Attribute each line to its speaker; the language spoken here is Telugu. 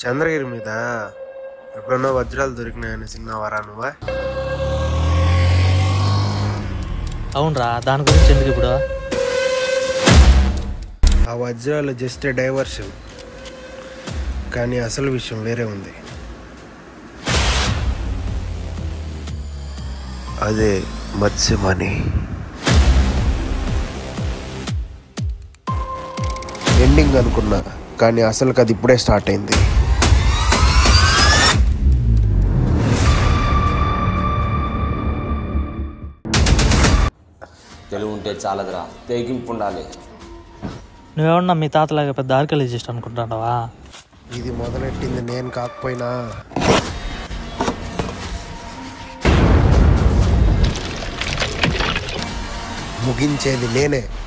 Speaker 1: చంద్రగిరి మీద ఎప్పుడన్నా వజ్రాలు దొరికినాయని సిన్నవారా నువ్వా
Speaker 2: అవునరా దాని గురించి ఎందుకు ఇప్పుడు
Speaker 1: ఆ వజ్రాలు జస్ట్ డైవర్షన్ కానీ అసలు విషయం వేరే ఉంది అదే మత్స్యమని ఎండింగ్ అనుకున్నా కానీ అసలుకి అది ఇప్పుడే స్టార్ట్ అయింది
Speaker 3: తెలివి ఉంటే చాలదురా తెగింపు ఉండాలి
Speaker 2: నువ్వేమన్నా మీ తాతలాగా పెద్ద ఆర్కియాలజిస్ట్ అనుకుంటున్నావా
Speaker 1: ఇది మొదలెట్టింది నేను కాకపోయినా ముగించేది నేనే